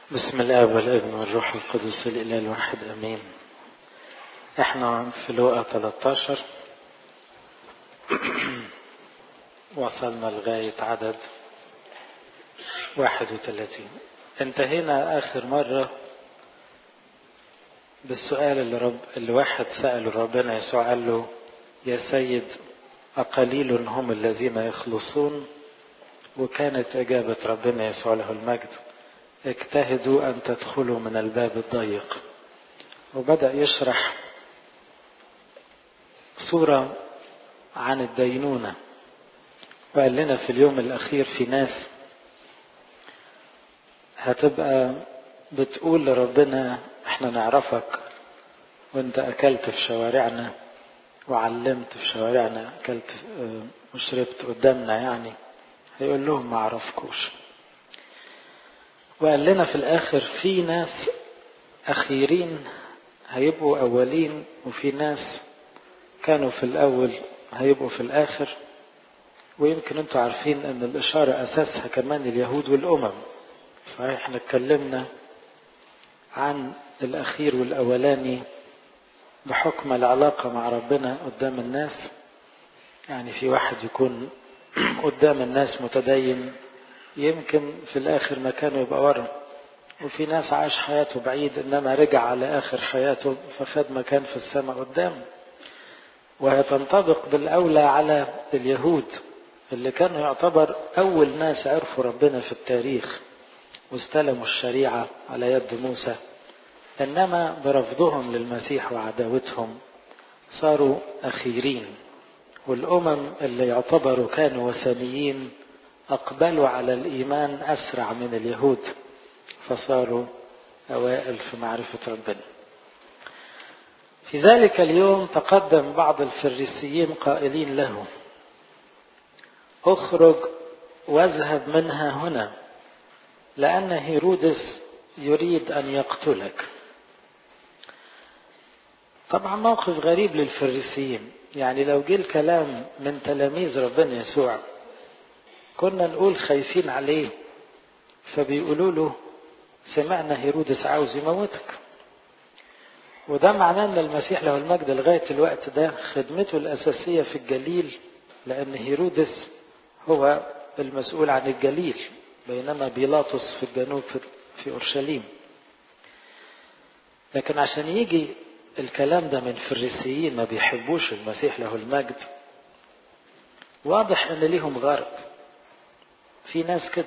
بسم الله والابن والروح القدس الاله الواحد امين احنا في لوقا 13 وصلنا لغاية عدد 31 انتهينا اخر مرة بالسؤال اللي, رب اللي واحد سأله ربنا يسوع قال له يا سيد أقليل هم الذين يخلصون وكانت إجابة ربنا يسوع له المجد اجتهدوا أن تدخلوا من الباب الضيق وبدأ يشرح صورة عن الدينونة وقال لنا في اليوم الأخير في ناس هتبقى بتقول لربنا احنا نعرفك وانت أكلت في شوارعنا وعلمت في شوارعنا أكلت وشربت قدامنا يعني هيقول لهم ما عرفكوش وقال لنا في الآخر في ناس أخيرين هيبقوا أولين وفي ناس كانوا في الأول هيبقوا في الآخر ويمكن انتوا عارفين ان الإشارة أساسها كمان اليهود والأمم فاحنا اتكلمنا عن الأخير والأولاني بحكم العلاقة مع ربنا قدام الناس يعني في واحد يكون قدام الناس متدين يمكن في الآخر مكانه يبقى ورا وفي ناس عاش حياته بعيد إنما رجع على آخر حياته فخد مكان في السماء قدام وهتنطبق بالأولى على اليهود اللي كانوا يعتبر أول ناس عرفوا ربنا في التاريخ واستلموا الشريعة على يد موسى إنما برفضهم للمسيح وعداوتهم صاروا أخيرين والأمم اللي يعتبروا كانوا وثنيين أقبلوا على الإيمان أسرع من اليهود فصاروا أوائل في معرفة ربنا في ذلك اليوم تقدم بعض الفريسيين قائلين له اخرج واذهب منها هنا لأن هيرودس يريد أن يقتلك طبعا موقف غريب للفريسيين يعني لو جه الكلام من تلاميذ ربنا يسوع كنا نقول خايفين عليه فبيقولوا له سمعنا هيرودس عاوز يموتك وده معناه ان المسيح له المجد لغايه الوقت ده خدمته الاساسيه في الجليل لان هيرودس هو المسؤول عن الجليل بينما بيلاطس في الجنوب في اورشليم لكن عشان يجي الكلام ده من فريسيين ما بيحبوش المسيح له المجد واضح ان ليهم غرض في ناس كده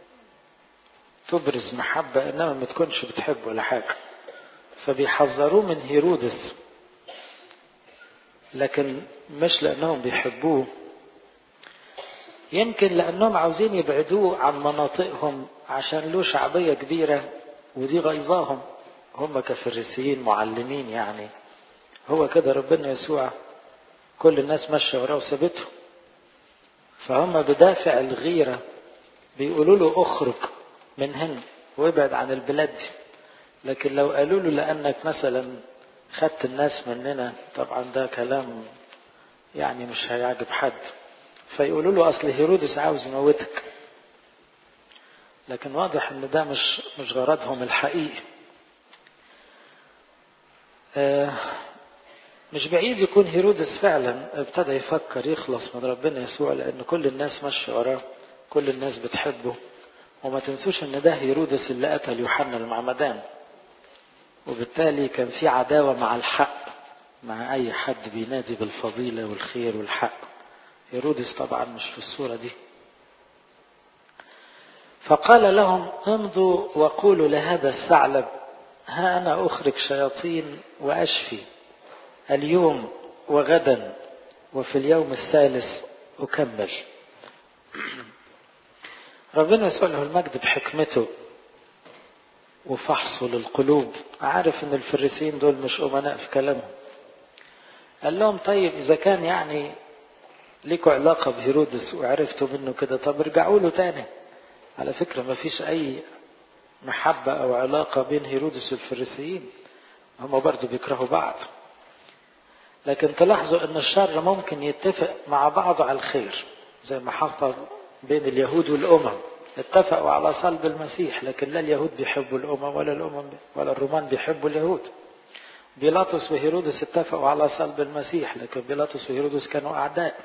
تبرز محبة انما ما تكونش بتحب ولا حاجة فبيحذروه من هيرودس لكن مش لانهم بيحبوه يمكن لانهم عاوزين يبعدوه عن مناطقهم عشان له شعبية كبيرة ودي غيظاهم هم كفريسيين معلمين يعني هو كده ربنا يسوع كل الناس ماشية وراه وسابته فهم بدافع الغيرة بيقولوا له اخرج من هنا وابعد عن البلاد دي لكن لو قالوا له لانك مثلا خدت الناس مننا طبعا ده كلام يعني مش هيعجب حد فيقولوا له اصل هيرودس عاوز يموتك لكن واضح ان ده مش مش غرضهم الحقيقي آه مش بعيد يكون هيرودس فعلا ابتدى يفكر يخلص من ربنا يسوع لان كل الناس ماشيه وراه كل الناس بتحبه وما تنسوش ان ده هيرودس اللي قتل يوحنا المعمدان وبالتالي كان في عداوة مع الحق مع اي حد بينادي بالفضيلة والخير والحق هيرودس طبعا مش في الصورة دي فقال لهم امضوا وقولوا لهذا الثعلب ها انا اخرج شياطين واشفي اليوم وغدا وفي اليوم الثالث اكمل ربنا يسوع له المجد بحكمته وفحصه للقلوب عارف ان الفريسيين دول مش امناء في كلامهم قال لهم طيب اذا كان يعني ليكوا علاقة بهيرودس وعرفتوا منه كده طب ارجعوا له تاني على فكرة ما فيش اي محبة او علاقة بين هيرودس والفريسيين هم برضو بيكرهوا بعض لكن تلاحظوا ان الشر ممكن يتفق مع بعضه على الخير زي ما حصل بين اليهود والامم اتفقوا على صلب المسيح لكن لا اليهود بيحبوا الأمم ولا الأمم ولا الرومان بيحبوا اليهود بيلاطس وهيرودس اتفقوا على صلب المسيح لكن بيلاطس وهيرودس كانوا أعداء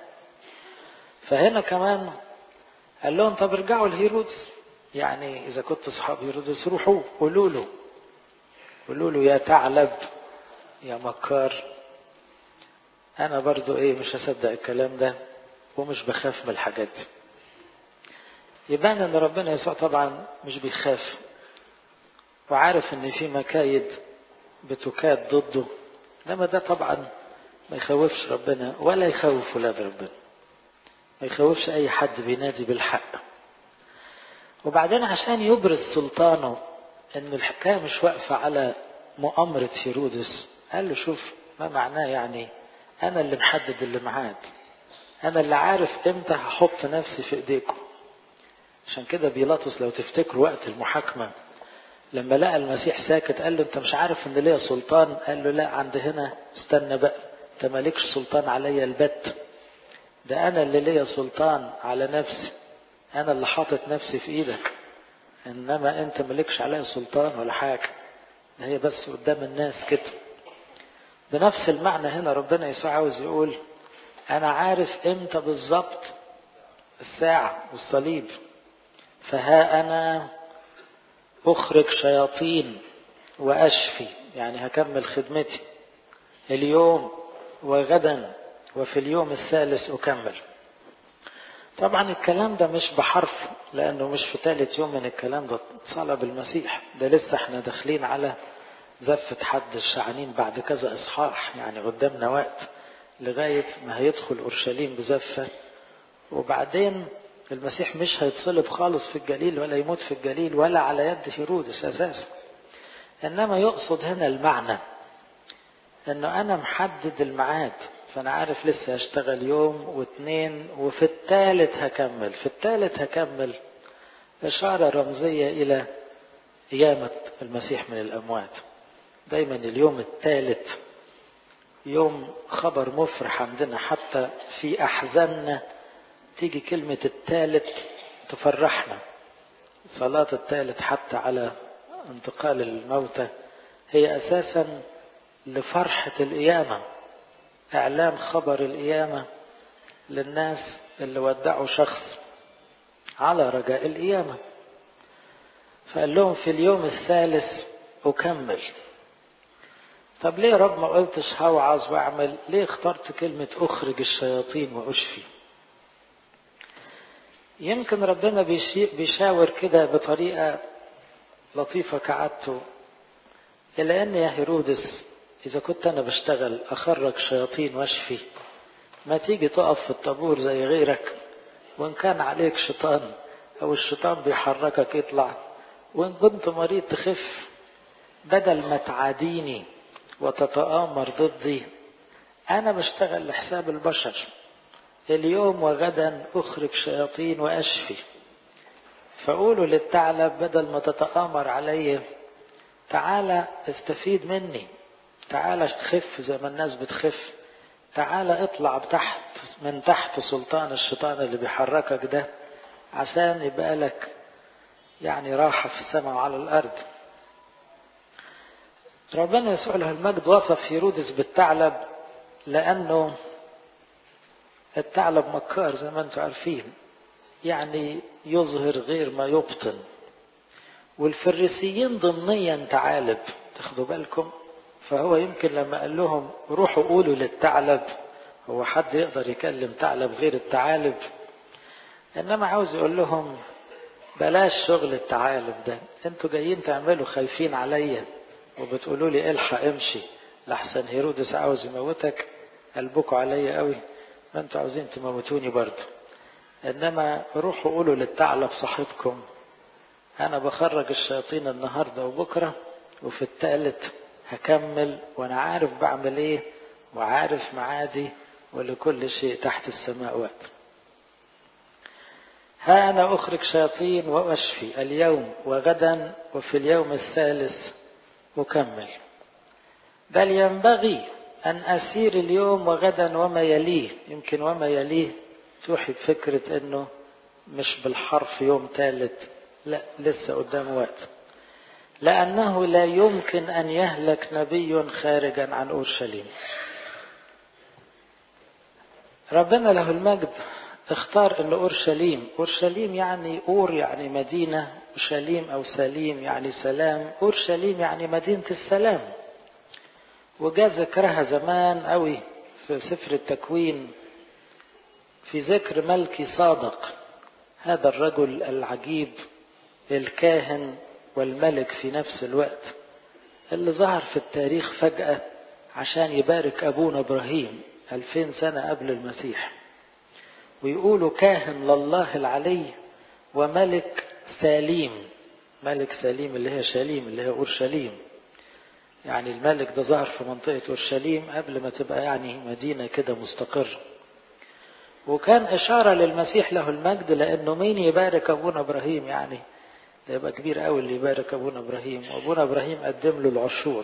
فهنا كمان قال لهم طب ارجعوا لهيرودس يعني إذا كنت أصحاب هيرودس روحوا قولوا له قولوا له يا ثعلب يا مكار أنا برضو إيه مش هصدق الكلام ده ومش بخاف من الحاجات دي يبان ان ربنا يسوع طبعا مش بيخاف وعارف ان في مكايد بتكاد ضده انما ده طبعا ما يخوفش ربنا ولا يخوف ولاد ربنا ما يخوفش اي حد بينادي بالحق وبعدين عشان يبرز سلطانه ان الحكايه مش واقفه على مؤامره هيرودس قال له شوف ما معناه يعني انا اللي محدد اللي معاد انا اللي عارف امتى هحط نفسي في ايديكم عشان كده بيلاطس لو تفتكروا وقت المحاكمة لما لقى المسيح ساكت قال له انت مش عارف ان ليا سلطان قال له لا عند هنا استنى بقى انت مالكش سلطان عليا البت ده انا اللي ليا سلطان على نفسي انا اللي حاطط نفسي في ايدك انما انت مالكش عليا سلطان ولا حاجة هي بس قدام الناس كده بنفس المعنى هنا ربنا يسوع عاوز يقول انا عارف امتى بالظبط الساعة والصليب فها أنا أخرج شياطين وأشفي يعني هكمل خدمتي اليوم وغدا وفي اليوم الثالث أكمل طبعا الكلام ده مش بحرف لأنه مش في ثالث يوم من الكلام ده صلب المسيح ده لسه احنا داخلين على زفة حد الشعنين بعد كذا إصحاح يعني قدامنا وقت لغاية ما هيدخل أورشليم بزفة وبعدين المسيح مش هيتصلب خالص في الجليل ولا يموت في الجليل ولا على يد هيرودس اساسا انما يقصد هنا المعنى انه انا محدد الميعاد فانا عارف لسه هشتغل يوم واثنين وفي الثالث هكمل في الثالث هكمل اشاره رمزيه الى قيامه المسيح من الاموات دايما اليوم الثالث يوم خبر مفرح عندنا حتى في احزاننا تيجي كلمة الثالث تفرحنا صلاة الثالث حتى على انتقال الموتى هي أساسا لفرحة القيامة إعلان خبر القيامة للناس اللي ودعوا شخص على رجاء القيامة فقال لهم في اليوم الثالث أكمل طب ليه رب ما قلتش هوعظ واعمل ليه اخترت كلمة أخرج الشياطين وأشفي يمكن ربنا بيشاور كده بطريقة لطيفة كعادته إلى أن يا هيرودس إذا كنت أنا بشتغل أخرج شياطين واشفي ما تيجي تقف في الطابور زي غيرك وإن كان عليك شيطان أو الشيطان بيحركك يطلع وإن كنت مريض تخف بدل ما تعاديني وتتآمر ضدي أنا بشتغل لحساب البشر اليوم وغدا أخرج شياطين وأشفي فقولوا للثعلب بدل ما تتآمر علي تعالى استفيد مني تعالى تخف زي ما الناس بتخف تعالى اطلع تحت من تحت سلطان الشيطان اللي بيحركك ده عشان يبقى لك يعني راحة في السماء وعلى الأرض ربنا يسوع له المجد وصف هيرودس بالثعلب لأنه الثعلب مكار زي ما انتم عارفين يعني يظهر غير ما يبطن والفريسيين ضمنيا ثعالب تاخدوا بالكم فهو يمكن لما قال لهم روحوا قولوا للثعلب هو حد يقدر يكلم ثعلب غير الثعالب انما عاوز يقول لهم بلاش شغل الثعالب ده انتوا جايين تعملوا خايفين عليا وبتقولوا لي الحق امشي لحسن هيرودس عاوز يموتك قلبكوا عليا قوي ما انتوا عاوزين تموتوني برضه انما روحوا قولوا للثعلب صاحبكم انا بخرج الشياطين النهارده وبكره وفي الثالث هكمل وانا عارف بعمل ايه وعارف معادي ولكل شيء تحت السماء وقت ها انا اخرج شياطين واشفي اليوم وغدا وفي اليوم الثالث اكمل بل ينبغي أن أسير اليوم وغدا وما يليه يمكن وما يليه توحي بفكرة أنه مش بالحرف يوم ثالث لا لسه قدام وقت لأنه لا يمكن أن يهلك نبي خارجا عن أورشليم ربنا له المجد اختار ان اورشليم اورشليم يعني اور يعني مدينة وشليم او سليم يعني سلام اورشليم يعني مدينة السلام وجاء ذكرها زمان قوي في سفر التكوين في ذكر ملكي صادق هذا الرجل العجيب الكاهن والملك في نفس الوقت اللي ظهر في التاريخ فجأة عشان يبارك أبونا إبراهيم ألفين سنة قبل المسيح ويقولوا كاهن لله العلي وملك سليم ملك سليم اللي هي شليم اللي هي أورشليم يعني الملك ده ظهر في منطقة أورشليم قبل ما تبقى يعني مدينة كده مستقرة وكان إشارة للمسيح له المجد لأنه مين يبارك أبونا إبراهيم يعني يبقى كبير قوي اللي يبارك أبونا إبراهيم وأبونا إبراهيم قدم له العشور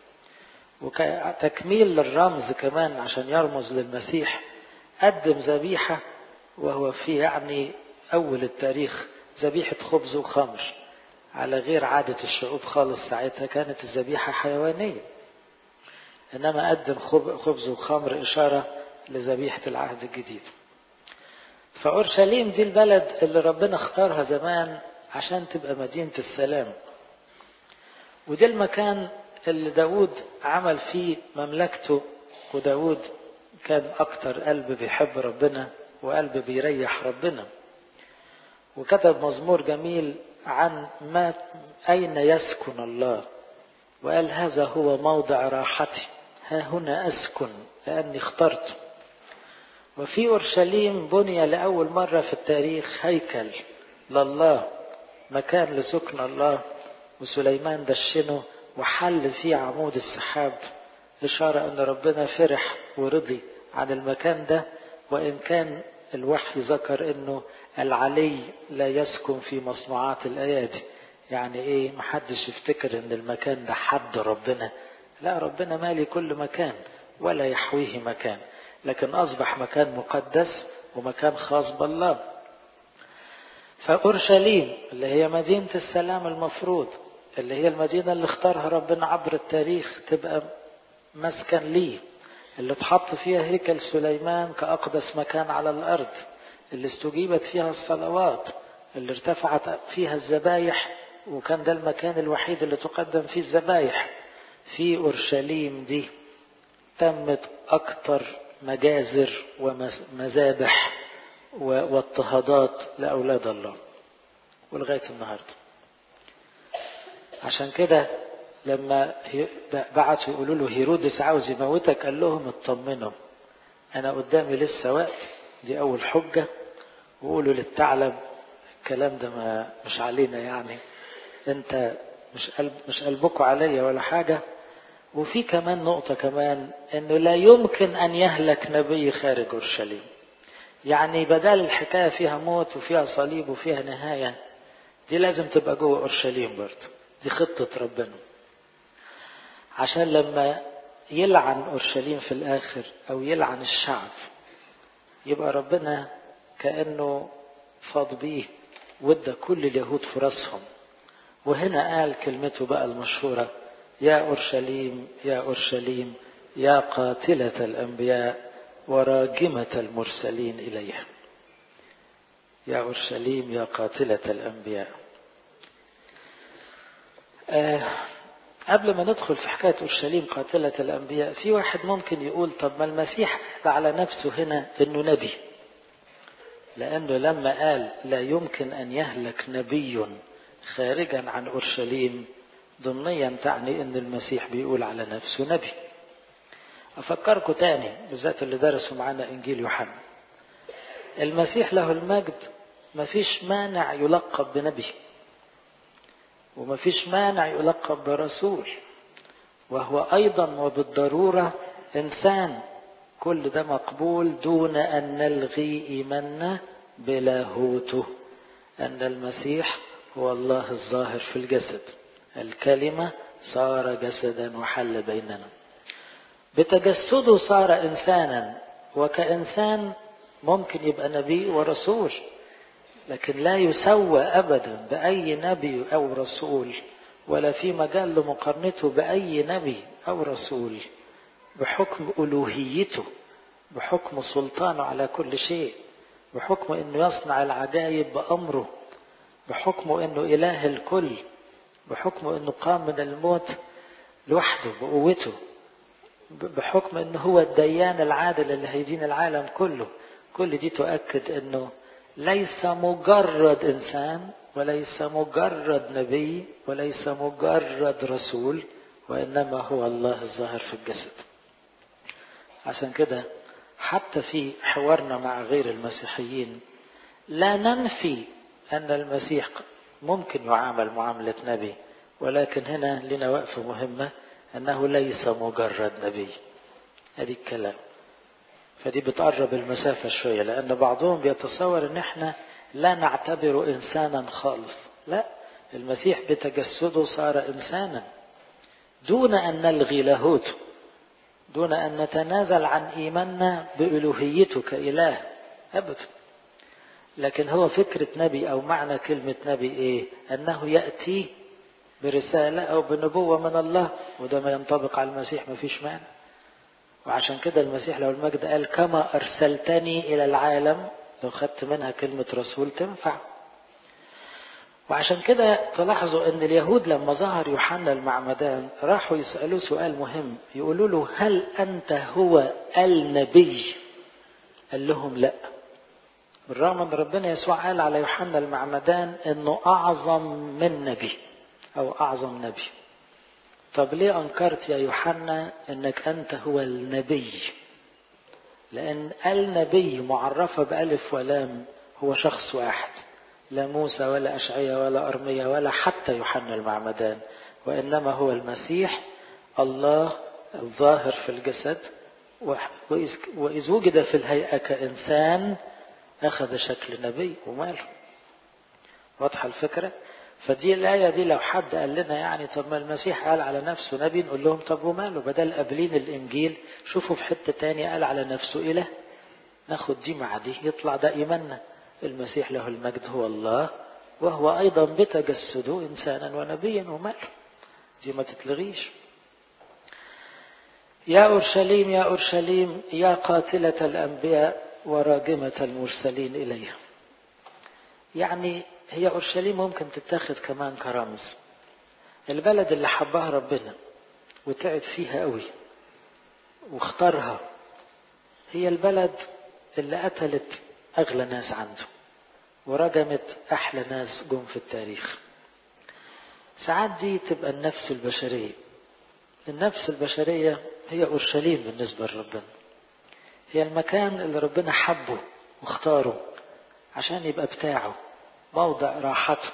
وتكميل للرمز كمان عشان يرمز للمسيح قدم ذبيحة وهو في يعني أول التاريخ ذبيحة خبز وخمر على غير عادة الشعوب خالص ساعتها كانت الذبيحة حيوانية إنما قدم خبز وخمر إشارة لذبيحة العهد الجديد فأورشليم دي البلد اللي ربنا اختارها زمان عشان تبقى مدينة السلام ودي المكان اللي داود عمل فيه مملكته وداود كان أكتر قلب بيحب ربنا وقلب بيريح ربنا وكتب مزمور جميل عن ما أين يسكن الله وقال هذا هو موضع راحتي ها هنا أسكن لأني اخترت وفي أورشليم بني لأول مرة في التاريخ هيكل لله مكان لسكن الله وسليمان دشنه وحل فيه عمود السحاب إشارة أن ربنا فرح ورضي عن المكان ده وإن كان الوحي ذكر أنه العلي لا يسكن في مصنوعات الأيادي يعني إيه محدش يفتكر أن المكان ده حد ربنا لا ربنا مالي كل مكان ولا يحويه مكان لكن أصبح مكان مقدس ومكان خاص بالله فأورشليم اللي هي مدينة السلام المفروض اللي هي المدينة اللي اختارها ربنا عبر التاريخ تبقى مسكن ليه اللي اتحط فيها هيكل سليمان كأقدس مكان على الأرض اللي استجيبت فيها الصلوات اللي ارتفعت فيها الذبايح وكان ده المكان الوحيد اللي تقدم فيه الذبايح في أورشليم دي تمت أكتر مجازر ومذابح واضطهادات لأولاد الله ولغاية النهاردة عشان كده لما بعتوا يقولوا له هيرودس عاوز يموتك قال لهم اطمنوا انا قدامي لسه وقت دي اول حجة وقولوا للثعلب الكلام ده ما مش علينا يعني انت مش قلب مش قلبكم عليا ولا حاجة وفي كمان نقطة كمان انه لا يمكن ان يهلك نبي خارج اورشليم يعني بدل الحكاية فيها موت وفيها صليب وفيها نهاية دي لازم تبقى جوه اورشليم برضه دي خطة ربنا عشان لما يلعن اورشليم في الاخر او يلعن الشعب يبقى ربنا كانه فاض بيه وادى كل اليهود فرصهم وهنا قال كلمته بقى المشهوره يا اورشليم يا اورشليم يا قاتله الانبياء وراجمه المرسلين اليها يا اورشليم يا قاتله الانبياء آه قبل ما ندخل في حكاية أورشليم قاتلة الأنبياء في واحد ممكن يقول طب ما المسيح على نفسه هنا إنه نبي لأنه لما قال لا يمكن أن يهلك نبي خارجا عن أورشليم ضمنيا تعني إن المسيح بيقول على نفسه نبي أفكركم تاني بالذات اللي درسوا معانا إنجيل يوحنا المسيح له المجد مفيش مانع يلقب بنبي وما فيش مانع يلقب برسول وهو أيضا وبالضرورة إنسان كل ده مقبول دون أن نلغي إيماننا بلاهوته أن المسيح هو الله الظاهر في الجسد الكلمة صار جسدا وحل بيننا بتجسده صار إنسانا وكإنسان ممكن يبقى نبي ورسول لكن لا يسوى أبدا بأي نبي أو رسول ولا في مجال لمقارنته بأي نبي أو رسول بحكم ألوهيته بحكم سلطانه على كل شيء بحكم أنه يصنع العجائب بأمره بحكم أنه إله الكل بحكم أنه قام من الموت لوحده بقوته بحكم أنه هو الديان العادل اللي هيدين العالم كله كل دي تؤكد أنه ليس مجرد إنسان وليس مجرد نبي وليس مجرد رسول وإنما هو الله الظاهر في الجسد عشان كده حتى في حوارنا مع غير المسيحيين لا ننفي أن المسيح ممكن يعامل معاملة نبي ولكن هنا لنا وقفة مهمة أنه ليس مجرد نبي هذه الكلام فدي بتقرب المسافة شوية لأن بعضهم بيتصور أن احنا لا نعتبره إنسانا خالص لا المسيح بتجسده صار إنسانا دون أن نلغي لاهوته دون أن نتنازل عن إيماننا بألوهيته كإله أبدا لكن هو فكرة نبي أو معنى كلمة نبي إيه أنه يأتي برسالة أو بنبوة من الله وده ما ينطبق على المسيح ما فيش معنى وعشان كده المسيح لو المجد قال كما أرسلتني إلى العالم لو خدت منها كلمة رسول تنفع وعشان كده تلاحظوا ان اليهود لما ظهر يوحنا المعمدان راحوا يسألوه سؤال مهم يقولوا له هل أنت هو النبي قال لهم لا بالرغم ان ربنا يسوع قال على يوحنا المعمدان انه اعظم من نبي او اعظم نبي طب ليه انكرت يا يوحنا انك انت هو النبي لان النبي معرفة بألف ولام هو شخص واحد لا موسى ولا أشعية ولا أرمية ولا حتى يوحنا المعمدان وإنما هو المسيح الله الظاهر في الجسد وإذ وجد في الهيئة كإنسان أخذ شكل نبي وماله واضحة الفكرة فدي الآية دي لو حد قال لنا يعني طب ما المسيح قال على نفسه نبي نقول لهم طب وماله بدل قابلين الإنجيل شوفوا في حتة تانية قال على نفسه إله ناخد دي مع دي يطلع ده إيماننا المسيح له المجد هو الله وهو أيضا بتجسده إنسانا ونبيا وماله دي ما تتلغيش يا أورشليم يا أورشليم يا قاتلة الأنبياء وراجمة المرسلين إليها يعني هي أورشليم ممكن تتاخد كمان كرمز البلد اللي حبها ربنا وتعب فيها قوي واختارها هي البلد اللي قتلت أغلى ناس عنده ورجمت أحلى ناس جم في التاريخ ساعات دي تبقى النفس البشرية النفس البشرية هي أورشليم بالنسبة لربنا هي المكان اللي ربنا حبه واختاره عشان يبقى بتاعه موضع راحته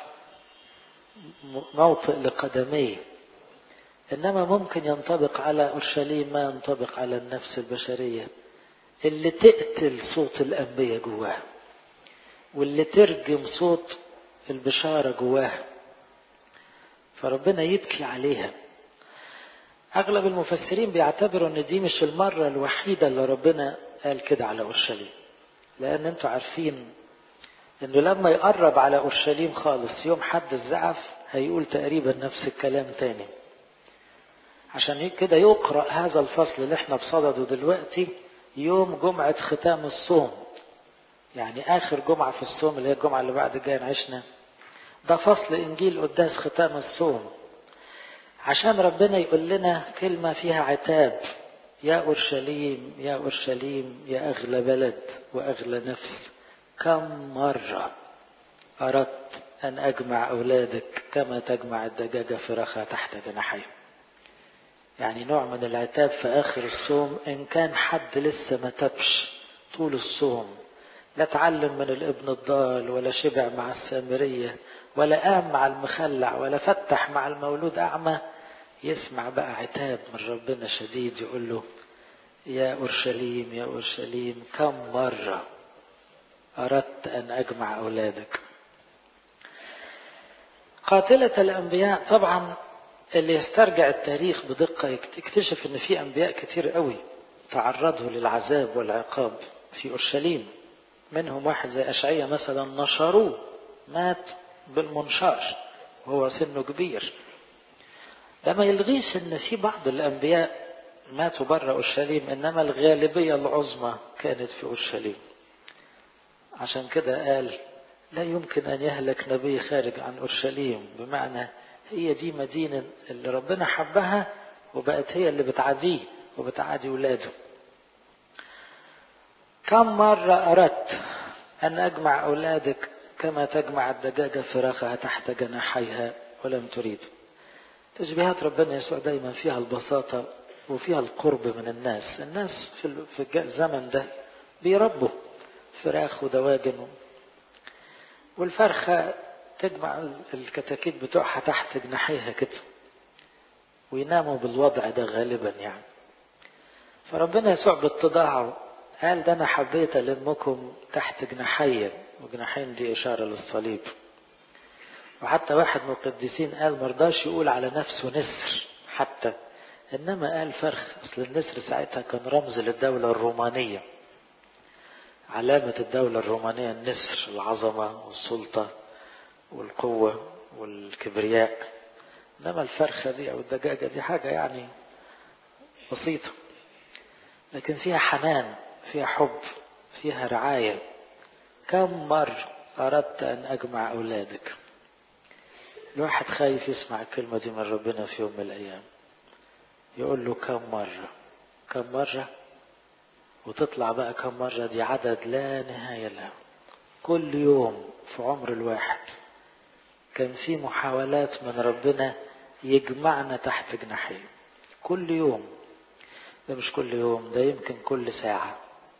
موطئ لقدميه إنما ممكن ينطبق على أورشليم ما ينطبق على النفس البشرية اللي تقتل صوت الأنبياء جواها واللي ترجم صوت البشارة جواها فربنا يبكي عليها أغلب المفسرين بيعتبروا أن دي مش المرة الوحيدة اللي ربنا قال كده على أورشليم لأن أنتوا عارفين أنه لما يقرب على أورشليم خالص يوم حد الزعف هيقول تقريبا نفس الكلام تاني عشان كده يقرأ هذا الفصل اللي احنا بصدده دلوقتي يوم جمعة ختام الصوم يعني آخر جمعة في الصوم اللي هي الجمعة اللي بعد جاي عشنا ده فصل إنجيل قداس ختام الصوم عشان ربنا يقول لنا كلمة فيها عتاب يا أورشليم يا أورشليم يا أغلى بلد وأغلى نفس كم مرة أردت أن أجمع أولادك كما تجمع الدجاجة فراخها تحت جناحيه يعني نوع من العتاب في آخر الصوم إن كان حد لسه ما تبش طول الصوم لا تعلم من الابن الضال ولا شبع مع السامرية ولا قام مع المخلع ولا فتح مع المولود أعمى يسمع بقى عتاب من ربنا شديد يقول له يا أورشليم يا أورشليم كم مرة أردت أن أجمع أولادك قاتلة الأنبياء طبعا اللي يسترجع التاريخ بدقة يكتشف ان في انبياء كتير قوي تعرضوا للعذاب والعقاب في اورشليم منهم واحد زي أشعية مثلا نشروه مات بالمنشار وهو سنه كبير ده ما يلغيش ان في بعض الانبياء ماتوا بره اورشليم انما الغالبيه العظمى كانت في اورشليم عشان كده قال لا يمكن ان يهلك نبي خارج عن اورشليم بمعنى هي دي مدينه اللي ربنا حبها وبقت هي اللي بتعاديه وبتعادي ولاده كم مره اردت ان اجمع اولادك كما تجمع الدجاجه فراخها تحت جناحيها ولم تريد تشبيهات ربنا يسوع دايما فيها البساطة وفيها القرب من الناس الناس في الزمن ده بيربوا فراخ ودواجن والفرخة تجمع الكتاكيت بتوعها تحت جناحيها كده ويناموا بالوضع ده غالبا يعني فربنا يسوع باتضاعه قال ده انا حبيت المكم تحت جناحيا وجناحين دي اشاره للصليب وحتى واحد من القديسين قال مرضاش يقول على نفسه نسر حتى انما قال فرخ اصل النسر ساعتها كان رمز للدولة الرومانية علامة الدولة الرومانية النسر العظمة والسلطة والقوة والكبرياء انما الفرخة دي او الدجاجة دي حاجة يعني بسيطة لكن فيها حنان فيها حب فيها رعاية كم مرة أردت أن أجمع أولادك الواحد خايف يسمع الكلمة دي من ربنا في يوم من الأيام يقول له كم مرة كم مرة وتطلع بقى كم مرة دي عدد لا نهاية له كل يوم في عمر الواحد كان في محاولات من ربنا يجمعنا تحت جناحيه كل يوم ده مش كل يوم ده يمكن كل ساعة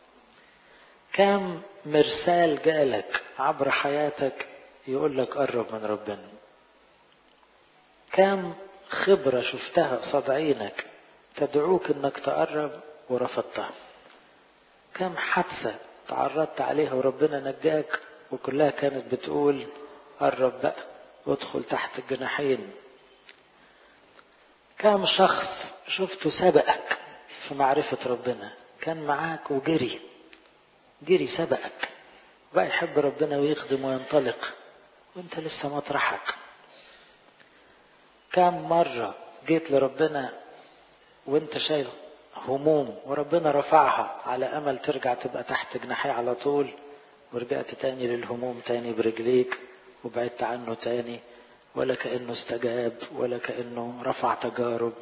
كم مرسال جالك عبر حياتك يقول لك قرب من ربنا كم خبرة شفتها قصاد عينك تدعوك انك تقرب ورفضتها كم حادثة تعرضت عليها وربنا نجاك وكلها كانت بتقول قرب بقى وادخل تحت الجناحين كم شخص شفته سبقك في معرفة ربنا كان معاك وجري جري سبقك بقى يحب ربنا ويخدم وينطلق وانت لسه مطرحك كم مرة جيت لربنا وانت شايل هموم وربنا رفعها على امل ترجع تبقى تحت جناحيه على طول ورجعت تاني للهموم تاني برجليك وبعدت عنه تاني ولا كأنه استجاب ولا كأنه رفع تجارب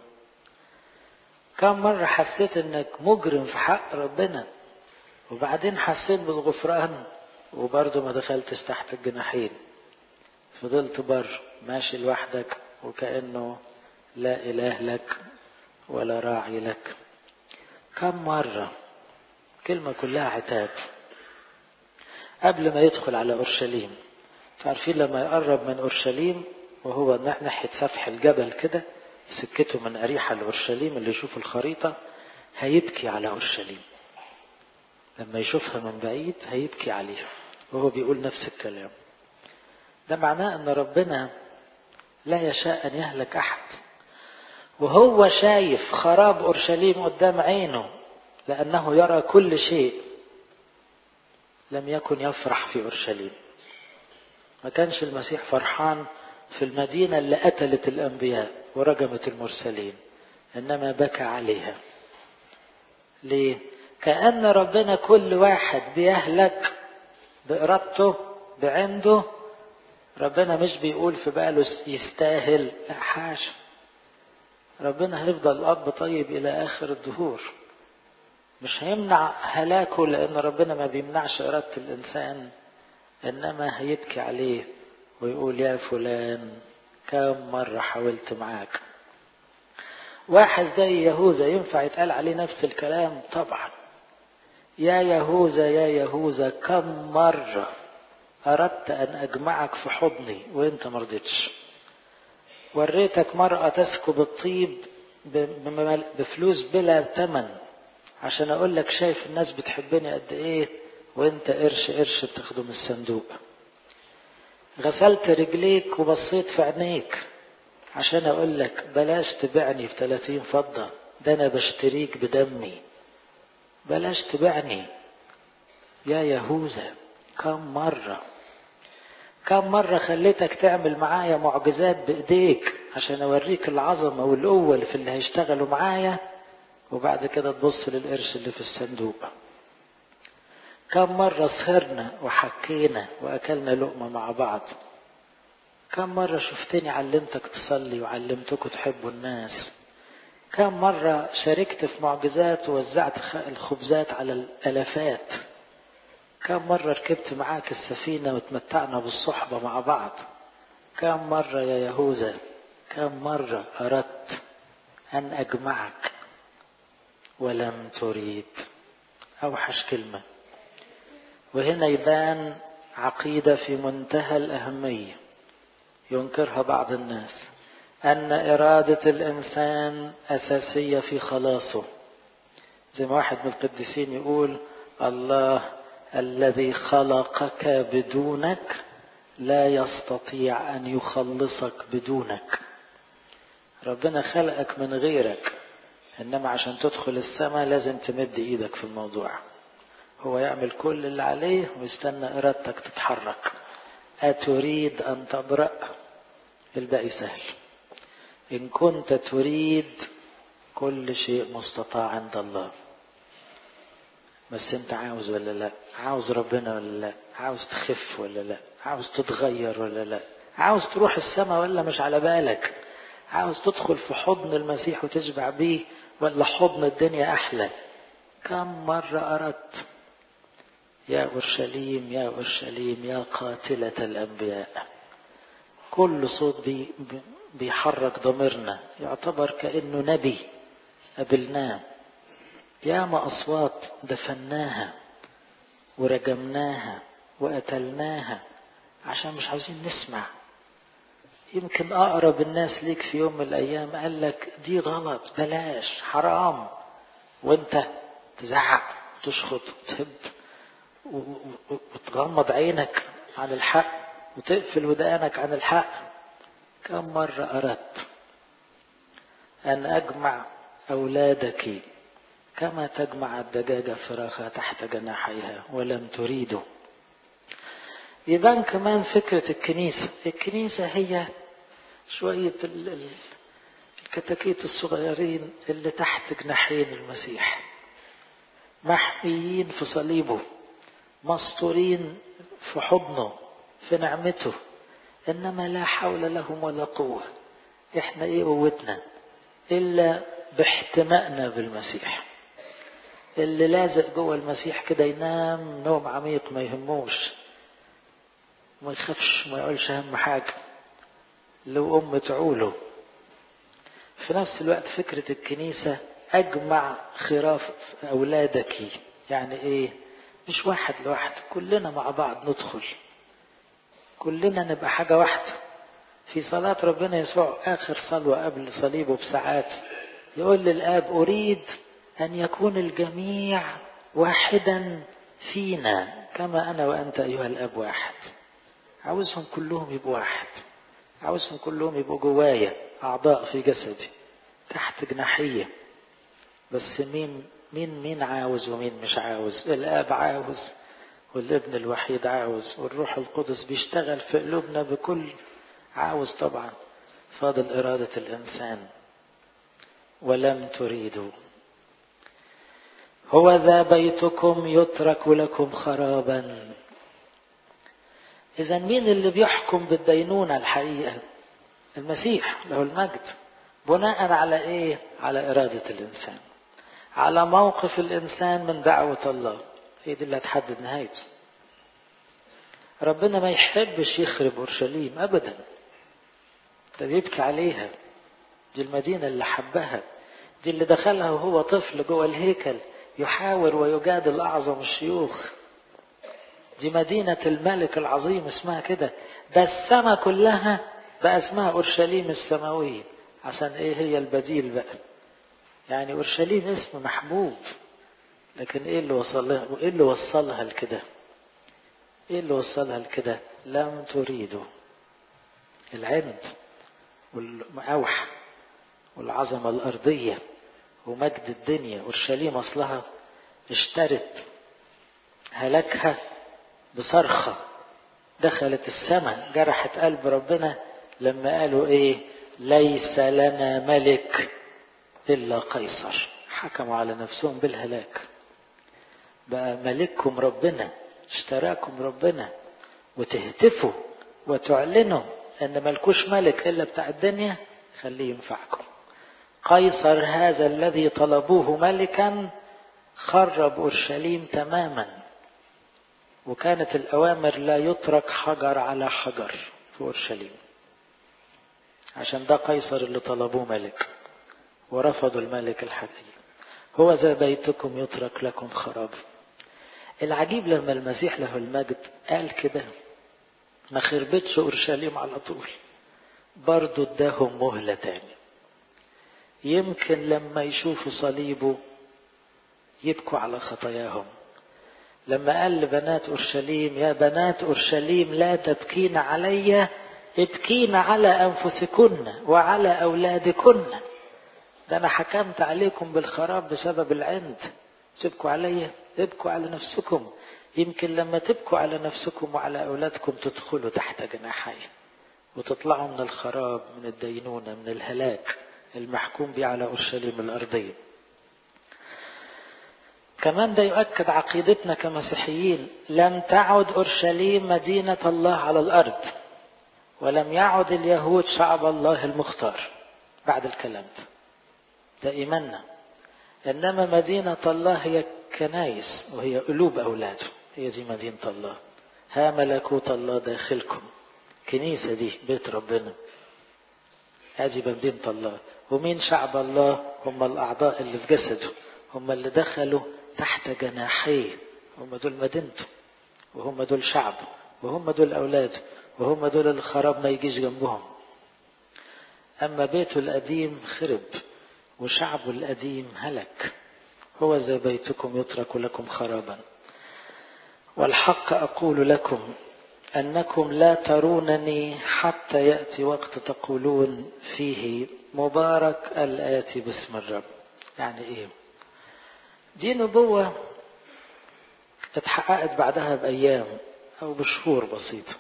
كم مرة حسيت انك مجرم في حق ربنا وبعدين حسيت بالغفران وبرضه ما دخلتش تحت الجناحين فضلت بر ماشي لوحدك وكأنه لا إله لك ولا راعي لك كم مرة كلمة كلها عتاب قبل ما يدخل على أورشليم عارفين لما يقرب من أورشليم وهو ناحية سفح الجبل كده سكته من أريحة لأورشليم اللي يشوف الخريطة هيبكي على أورشليم لما يشوفها من بعيد هيبكي عليها وهو بيقول نفس الكلام ده معناه ان ربنا لا يشاء ان يهلك احد وهو شايف خراب اورشليم قدام عينه لانه يرى كل شيء لم يكن يفرح في اورشليم ما كانش المسيح فرحان في المدينه اللي قتلت الانبياء ورجمت المرسلين انما بكى عليها ليه كأن ربنا كل واحد بيهلك بإرادته بعنده ربنا مش بيقول في باله يستاهل لا حاشا ربنا هيفضل أب طيب إلى آخر الدهور مش هيمنع هلاكه لأن ربنا ما بيمنعش إرادة الإنسان إنما هيبكي عليه ويقول يا فلان كم مرة حاولت معاك واحد زي يهوذا ينفع يتقال عليه نفس الكلام طبعا يا يهوذا يا يهوذا كم مرة أردت أن أجمعك في حضني وأنت مرضتش وريتك مرأة تسكب الطيب بفلوس بلا ثمن عشان أقول لك شايف الناس بتحبني قد إيه وأنت قرش قرش بتاخده من الصندوق غسلت رجليك وبصيت في عينيك عشان أقول لك بلاش تبيعني في 30 فضة ده أنا بشتريك بدمي بلاش تبعني يا يهوذا كم مرة كم مرة خليتك تعمل معايا معجزات بإيديك عشان أوريك العظمة والقوة اللي في اللي هيشتغلوا معايا وبعد كده تبص للقرش اللي في الصندوق كم مرة سهرنا وحكينا وأكلنا لقمة مع بعض كم مرة شفتني علمتك تصلي وعلمتكم تحبوا الناس كم مرة شاركت في معجزات ووزعت الخبزات على الألفات كم مرة ركبت معاك السفينة وتمتعنا بالصحبة مع بعض كم مرة يا يهوذا كم مرة أردت أن أجمعك ولم تريد أوحش كلمة وهنا يبان عقيدة في منتهى الأهمية ينكرها بعض الناس أن إرادة الإنسان أساسية في خلاصه زي ما واحد من القديسين يقول الله الذي خلقك بدونك لا يستطيع أن يخلصك بدونك ربنا خلقك من غيرك إنما عشان تدخل السماء لازم تمد إيدك في الموضوع هو يعمل كل اللي عليه ويستنى إرادتك تتحرك أتريد أن تبرأ الباقي سهل إن كنت تريد كل شيء مستطاع عند الله بس انت عاوز ولا لا عاوز ربنا ولا لا عاوز تخف ولا لا عاوز تتغير ولا لا عاوز تروح السماء ولا مش على بالك عاوز تدخل في حضن المسيح وتشبع بيه ولا حضن الدنيا احلى كم مرة اردت يا اورشليم يا اورشليم يا قاتلة الانبياء كل صوت بي بيحرك ضميرنا يعتبر كأنه نبي قابلناه ياما أصوات دفناها ورجمناها وقتلناها عشان مش عاوزين نسمع يمكن أقرب الناس ليك في يوم من الأيام قال لك دي غلط بلاش حرام وانت تزعق وتشخط وتهب وتغمض عينك عن الحق وتقفل ودانك عن الحق كم مرة أردت أن أجمع أولادك كما تجمع الدجاجة فراخها تحت جناحيها ولم تريدوا يبان كمان فكرة الكنيسة الكنيسة هي شوية الكتاكيت الصغيرين اللي تحت جناحين المسيح محميين في صليبه مستورين في حضنه في نعمته انما لا حول لهم ولا قوة احنا ايه قوتنا الا باحتمائنا بالمسيح اللي لازق جوه المسيح كده ينام نوم عميق ما يهموش ما يخافش ما يقولش اهم حاجة لو ام تعوله في نفس الوقت فكرة الكنيسة اجمع خراف اولادك يعني ايه مش واحد لوحده كلنا مع بعض ندخل كلنا نبقى حاجة واحدة في صلاة ربنا يسوع آخر صلوة قبل صليبه بساعات يقول للآب أريد أن يكون الجميع واحدا فينا كما أنا وأنت أيها الأب واحد عاوزهم كلهم يبقوا واحد عاوزهم كلهم يبقوا جوايا أعضاء في جسدي تحت جناحية بس مين مين مين عاوز ومين مش عاوز الآب عاوز والابن الوحيد عاوز والروح القدس بيشتغل في قلوبنا بكل عاوز طبعا فاضل إرادة الإنسان ولم تريدوا هو ذا بيتكم يترك لكم خرابا إذا مين اللي بيحكم بالدينونة الحقيقة المسيح له المجد بناء على إيه على إرادة الإنسان على موقف الإنسان من دعوة الله هي دي اللي هتحدد نهايته ربنا ما يحبش يخرب اورشليم ابدا ده بيبكي عليها دي المدينه اللي حبها دي اللي دخلها وهو طفل جوه الهيكل يحاور ويجادل اعظم الشيوخ دي مدينة الملك العظيم اسمها كده ده السماء كلها بقى اسمها اورشليم السماوية عشان ايه هي البديل بقى يعني اورشليم اسم محبوب لكن ايه اللي وصلها ايه اللي وصلها لكده ايه اللي وصلها لكده لم تريدوا العند والأوح والعظمة الأرضية ومجد الدنيا أورشليم أصلها اشترت هلكها بصرخة دخلت السماء جرحت قلب ربنا لما قالوا ايه ليس لنا ملك الا قيصر حكموا على نفسهم بالهلاك بقى ملككم ربنا اشتراكم ربنا وتهتفوا وتعلنوا ان ملكوش ملك الا بتاع الدنيا خليه ينفعكم قيصر هذا الذي طلبوه ملكا خرب اورشليم تماما وكانت الاوامر لا يترك حجر على حجر في اورشليم عشان ده قيصر اللي طلبوه ملك ورفضوا الملك الحقيقي هو ذا بيتكم يترك لكم خراب العجيب لما المسيح له المجد قال كده ما خربتش اورشليم على طول برضه اداهم مهله تاني يمكن لما يشوفوا صليبه يبكوا على خطاياهم لما قال لبنات اورشليم يا بنات اورشليم لا تبكين علي ابكين على انفسكن وعلى اولادكن ده انا حكمت عليكم بالخراب بسبب العند تبكوا علي ابكوا على نفسكم يمكن لما تبكوا على نفسكم وعلى اولادكم تدخلوا تحت جناحي وتطلعوا من الخراب من الدينونة من الهلاك المحكوم به على اورشليم الارضيه كمان ده يؤكد عقيدتنا كمسيحيين لم تعد اورشليم مدينه الله على الارض ولم يعد اليهود شعب الله المختار بعد الكلام ده ده ايماننا انما مدينه الله هي كنايس وهي قلوب اولاده هي دي مدينه الله ها ملكوت الله داخلكم كنيسه دي بيت ربنا هذه مدينه الله ومين شعب الله هم الاعضاء اللي في جسده هم اللي دخلوا تحت جناحيه هم دول مدينته وهم دول شعبه وهم دول اولاده وهم دول اللي خراب ما يجيش جنبهم اما بيته القديم خرب وشعبه القديم هلك هو زي بيتكم يترك لكم خرابا والحق اقول لكم انكم لا ترونني حتى ياتي وقت تقولون فيه مبارك الاتي باسم الرب يعني ايه دي نبوة اتحققت بعدها بأيام أو بشهور بسيطة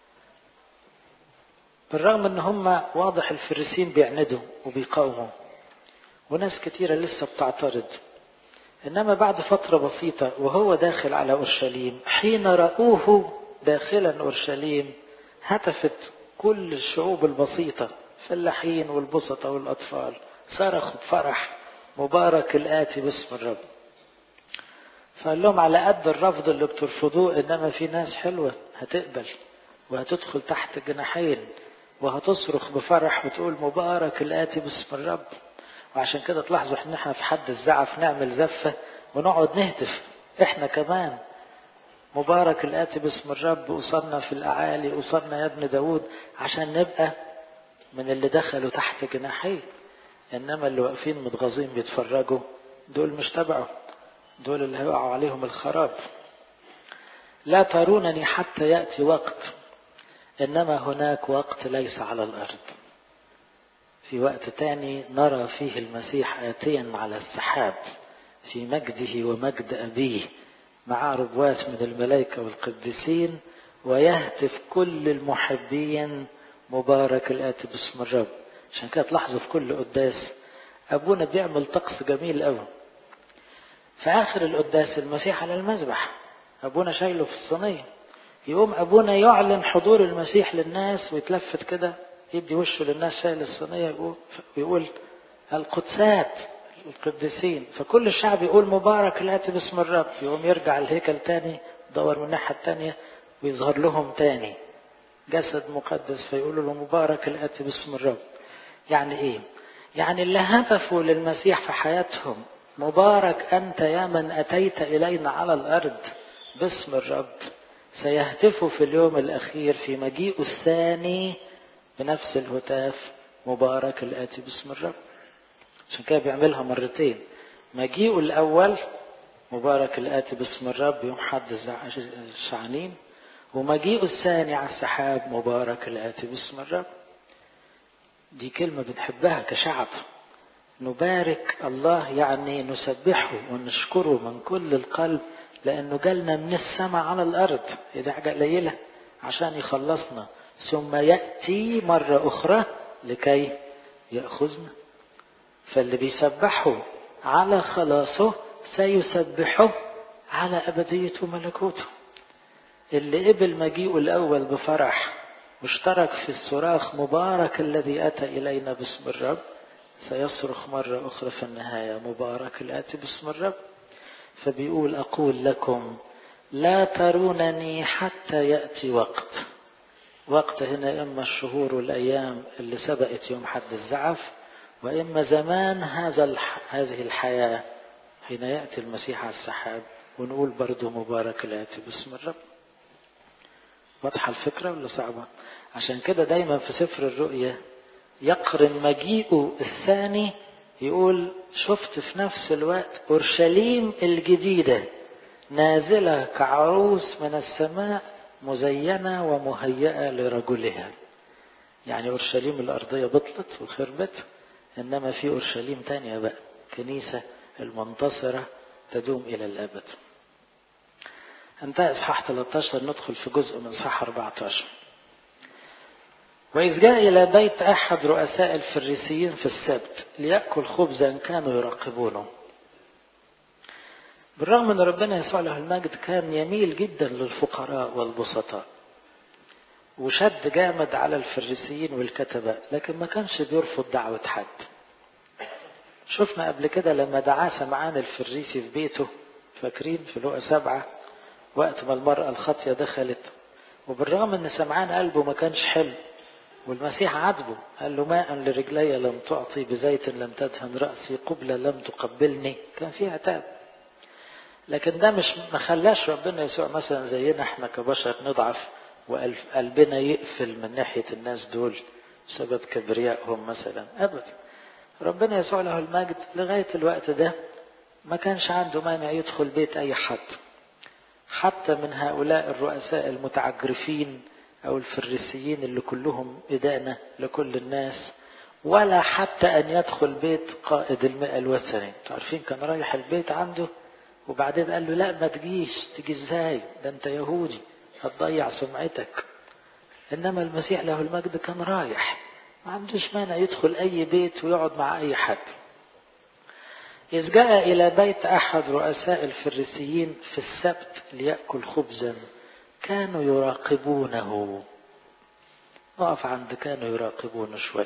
بالرغم ان هم واضح الفريسين بيعندوا وبيقاوموا وناس كتيرة لسه بتعترض انما بعد فترة بسيطة وهو داخل على اورشليم حين رأوه داخلا اورشليم هتفت كل الشعوب البسيطة فلاحين والبسطة والاطفال صرخوا بفرح مبارك الآتي باسم الرب فقال لهم على قد الرفض اللي بترفضوه انما في ناس حلوة هتقبل وهتدخل تحت جناحين وهتصرخ بفرح وتقول مبارك الآتي باسم الرب وعشان كده تلاحظوا ان احنا في حد الزعف نعمل زفة ونقعد نهتف احنا كمان مبارك الآتي باسم الرب وصلنا في الأعالي وصلنا يا ابن داود عشان نبقى من اللي دخلوا تحت جناحيه انما اللي واقفين متغاظين بيتفرجوا دول مش تبعه دول اللي هيقعوا عليهم الخراب لا ترونني حتى يأتي وقت إنما هناك وقت ليس على الأرض في وقت تاني نرى فيه المسيح آتيا على السحاب في مجده ومجد أبيه مع ربوات من الملائكة والقديسين ويهتف كل المحبين مبارك الآتي باسم الرب عشان كده تلاحظوا في كل قداس أبونا بيعمل طقس جميل قوي في آخر القداس المسيح على المذبح أبونا شايله في الصينية يقوم أبونا يعلن حضور المسيح للناس ويتلفت كده يدي وشه للناس شايل الصينية ويقول القدسات القديسين فكل الشعب يقول مبارك الآتي باسم الرب يقوم يرجع الهيكل تاني دور من الناحية التانية ويظهر لهم تاني جسد مقدس فيقولوا له مبارك الآتي باسم الرب يعني ايه يعني اللي هتفوا للمسيح في حياتهم مبارك أنت يا من أتيت إلينا على الأرض باسم الرب سيهتفوا في اليوم الأخير في مجيئه الثاني بنفس الهتاف مبارك الآتي باسم الرب عشان كده بيعملها مرتين مجيئه الأول مبارك الآتي باسم الرب يوم حد الشعنين ومجيئه الثاني على السحاب مبارك الآتي باسم الرب دي كلمة بنحبها كشعب نبارك الله يعني نسبحه ونشكره من كل القلب لأنه جالنا من السماء على الأرض دي حاجة قليلة عشان يخلصنا ثم يأتي مرة أخرى لكي يأخذنا فاللي بيسبحه على خلاصه سيسبحه على أبديته وملكوته اللي قبل مجيئه الأول بفرح واشترك في الصراخ مبارك الذي أتى إلينا باسم الرب سيصرخ مرة أخرى في النهاية مبارك الآتي باسم الرب فبيقول أقول لكم لا ترونني حتى يأتي وقت وقت هنا إما الشهور والأيام اللي سبقت يوم حد الزعف وإما زمان هذا الح... هذه الحياة حين يأتي المسيح على السحاب ونقول برضه مبارك الآتي باسم الرب واضحة الفكرة ولا صعبة عشان كده دايما في سفر الرؤية يقرن مجيئه الثاني يقول شفت في نفس الوقت أورشليم الجديدة نازلة كعروس من السماء مزينة ومهيئة لرجلها يعني أورشليم الأرضية بطلت وخربت إنما في أورشليم تانية بقى كنيسة المنتصرة تدوم إلى الأبد انتهى إصحاح 13 ندخل في جزء من إصحاح 14 وإذ جاء إلى بيت أحد رؤساء الفريسيين في السبت ليأكل خبزا كانوا يراقبونه بالرغم أن ربنا يسوع له المجد كان يميل جدا للفقراء والبسطاء وشد جامد على الفريسيين والكتبة لكن ما كانش بيرفض دعوة حد شفنا قبل كده لما دعاه سمعان الفريسي في بيته فاكرين في لقى سبعة وقت ما المرأة الخاطية دخلت وبالرغم ان سمعان قلبه ما كانش حلو والمسيح عاتبه قال له ماء لرجلي لم تعطي بزيت لم تدهن رأسي قبلة لم تقبلني كان فيه عتاب لكن ده مش ما خلاش ربنا يسوع مثلا زينا احنا كبشر نضعف وقلبنا يقفل من ناحية الناس دول بسبب كبريائهم مثلا أبدا ربنا يسوع له المجد لغاية الوقت ده ما كانش عنده مانع يدخل بيت أي حد حتى من هؤلاء الرؤساء المتعجرفين أو الفريسيين اللي كلهم إدانة لكل الناس ولا حتى أن يدخل بيت قائد المئة الوثني عارفين كان رايح البيت عنده وبعدين قال له لا ما تجيش تجي ازاي ده انت يهودي هتضيع سمعتك انما المسيح له المجد كان رايح ما عندوش مانع يدخل اي بيت ويقعد مع اي حد إذ جاء إلى بيت أحد رؤساء الفريسيين في السبت ليأكل خبزا كانوا يراقبونه نقف عند كانوا يراقبونه شوي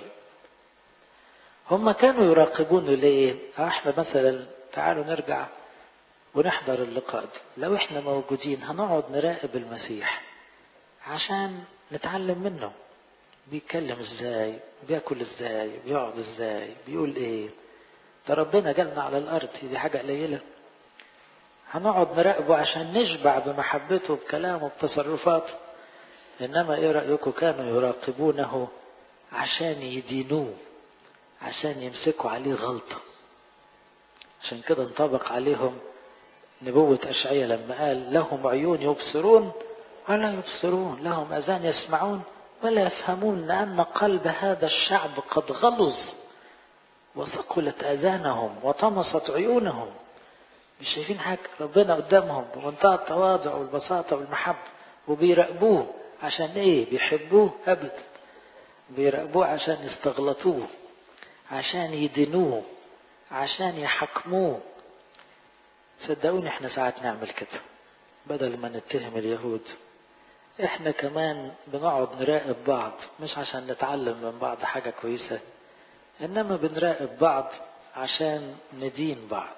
هم كانوا يراقبونه ليه احنا مثلا تعالوا نرجع ونحضر اللقاء ده لو احنا موجودين هنقعد نراقب المسيح عشان نتعلم منه بيتكلم ازاي بياكل ازاي بيقعد ازاي بيقول ايه ده ربنا جالنا على الارض دي حاجة قليلة هنقعد نراقبه عشان نشبع بمحبته بكلامه بتصرفاته انما ايه رأيكم كانوا يراقبونه عشان يدينوه عشان يمسكوا عليه غلطة عشان كده انطبق عليهم نبوة أشعية لما قال لهم عيون يبصرون ولا يبصرون لهم أذان يسمعون ولا يفهمون لأن قلب هذا الشعب قد غلظ وثقلت آذانهم وطمست عيونهم مش شايفين حاجة ربنا قدامهم بمنتهى التواضع والبساطة والمحبة وبيراقبوه عشان ايه بيحبوه أبدا بيراقبوه عشان يستغلطوه عشان يدينوه عشان يحكموه صدقوني احنا ساعات نعمل كده بدل ما نتهم اليهود احنا كمان بنقعد نراقب بعض مش عشان نتعلم من بعض حاجة كويسة انما بنراقب بعض عشان ندين بعض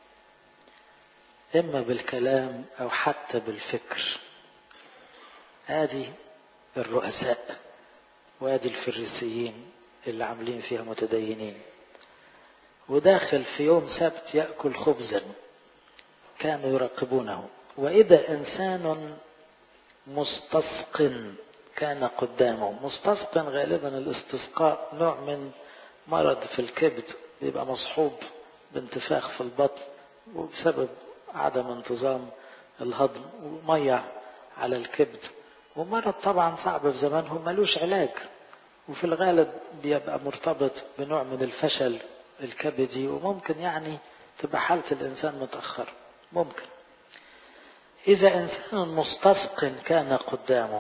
اما بالكلام او حتى بالفكر ادي الرؤساء وادي الفريسيين اللي عاملين فيها متدينين وداخل في يوم سبت يأكل خبزا كانوا يراقبونه وإذا إنسان مستسق كان قدامه مستسق غالبا الاستسقاء نوع من مرض في الكبد بيبقى مصحوب بانتفاخ في البطن وبسبب عدم انتظام الهضم ومية على الكبد ومرض طبعا صعب في زمانهم ملوش علاج وفي الغالب بيبقى مرتبط بنوع من الفشل الكبدي وممكن يعني تبقى حالة الإنسان متأخر ممكن إذا إنسان مستسق كان قدامه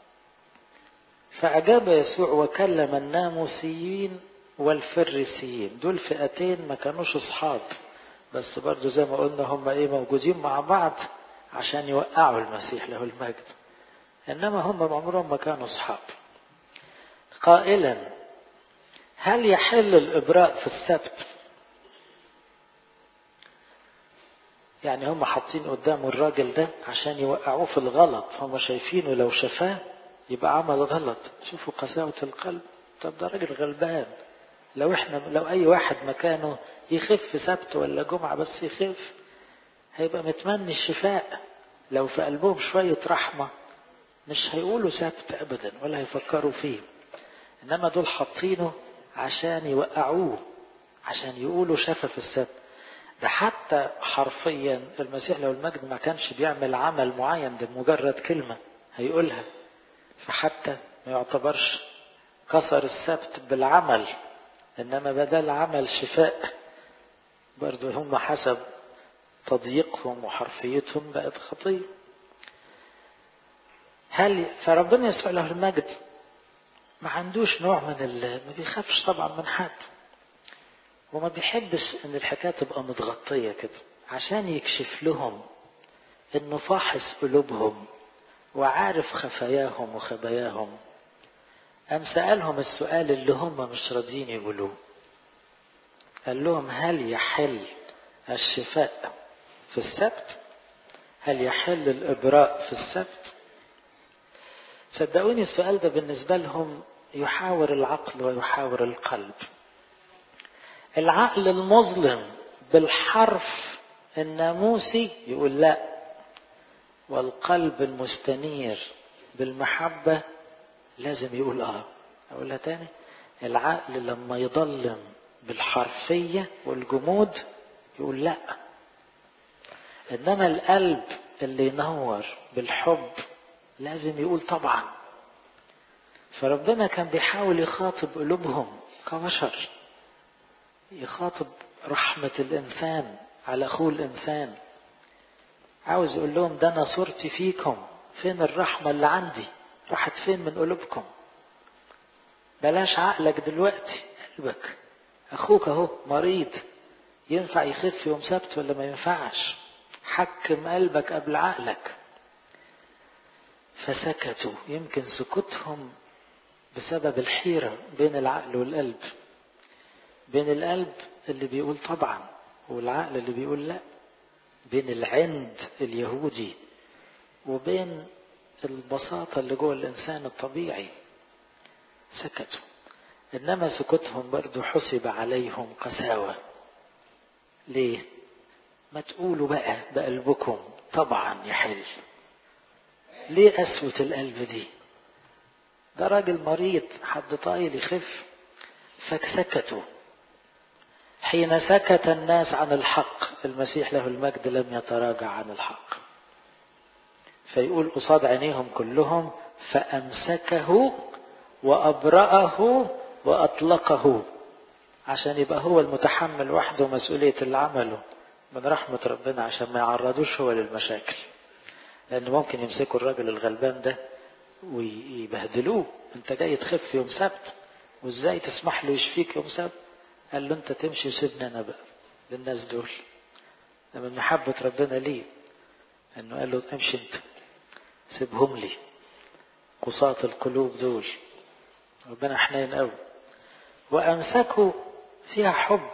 فأجاب يسوع وكلم الناموسيين والفريسيين دول فئتين ما كانوش أصحاب بس برضو زي ما قلنا هم إيه موجودين مع بعض عشان يوقعوا المسيح له المجد إنما هم عمرهم ما كانوا أصحاب قائلا هل يحل الإبراء في السبت يعني هم حاطين قدامه الراجل ده عشان يوقعوه في الغلط هم شايفينه لو شفاه يبقى عمل غلط شوفوا قساوة القلب طب ده راجل غلبان لو احنا لو اي واحد مكانه يخف سبت ولا جمعة بس يخف هيبقى متمني الشفاء لو في قلبهم شوية رحمة مش هيقولوا سبت ابدا ولا هيفكروا فيه انما دول حاطينه عشان يوقعوه عشان يقولوا شفى في السبت ده حتى حرفيا المسيح لو المجد ما كانش بيعمل عمل معين ده مجرد كلمة هيقولها فحتى ما يعتبرش كسر السبت بالعمل انما بدل عمل شفاء برضو هم حسب تضييقهم وحرفيتهم بقت خطية هل فربنا يسوع له المجد ما عندوش نوع من ال... ما بيخافش طبعا من حد وما بيحبش ان الحكايه تبقى متغطيه كده عشان يكشف لهم انه فاحص قلوبهم وعارف خفاياهم وخباياهم أم سألهم السؤال اللي هم مش راضيين يقولوه قال لهم هل يحل الشفاء في السبت هل يحل الإبراء في السبت صدقوني السؤال ده بالنسبة لهم يحاور العقل ويحاور القلب العقل المظلم بالحرف الناموسي يقول لا والقلب المستنير بالمحبة لازم يقول اه اقولها تاني العقل لما يضلم بالحرفية والجمود يقول لا انما القلب اللي ينور بالحب لازم يقول طبعا فربنا كان بيحاول يخاطب قلوبهم كبشر يخاطب رحمة الإنسان على أخوه الإنسان عاوز يقول لهم ده أنا صورتي فيكم فين الرحمة اللي عندي راحت فين من قلوبكم بلاش عقلك دلوقتي قلبك أخوك أهو مريض ينفع يخف يوم سبت ولا ما ينفعش حكم قلبك قبل عقلك فسكتوا يمكن سكوتهم بسبب الحيرة بين العقل والقلب بين القلب اللي بيقول طبعا والعقل اللي بيقول لا بين العند اليهودي وبين البساطة اللي جوه الإنسان الطبيعي سكتوا إنما سكوتهم برضو حسب عليهم قساوة ليه ما تقولوا بقى بقلبكم طبعا يحل ليه قسوة القلب دي ده راجل مريض حد طايل يخف فسكتوا حين سكت الناس عن الحق المسيح له المجد لم يتراجع عن الحق فيقول قصاد عينيهم كلهم فأمسكه وأبرأه وأطلقه عشان يبقى هو المتحمل وحده مسؤولية اللي عمله من رحمة ربنا عشان ما يعرضوش هو للمشاكل لأن ممكن يمسكوا الراجل الغلبان ده ويبهدلوه انت جاي تخف يوم سبت وازاي تسمح له يشفيك يوم سبت قال له انت تمشي وسيبني انا بقى للناس دول ده من محبة ربنا ليه انه قال له امشي انت سيبهم لي قصاة القلوب دول ربنا حنين قوي وامسكوا فيها حب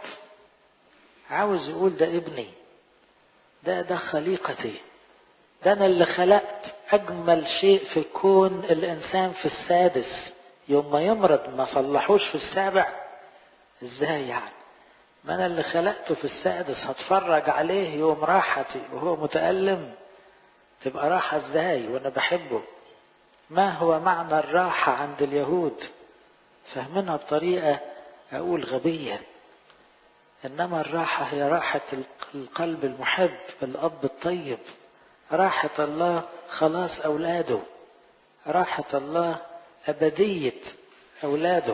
عاوز يقول ده ابني ده ده خليقتي ده انا اللي خلقت اجمل شيء في الكون الانسان في السادس يوم ما يمرض ما صلحوش في السابع ازاي يعني ما انا اللي خلقته في السادس هتفرج عليه يوم راحتي وهو متألم تبقى راحة ازاي وانا بحبه ما هو معنى الراحة عند اليهود فاهمينها بطريقة اقول غبية انما الراحة هي راحة القلب المحب الاب الطيب راحة الله خلاص اولاده راحة الله ابدية اولاده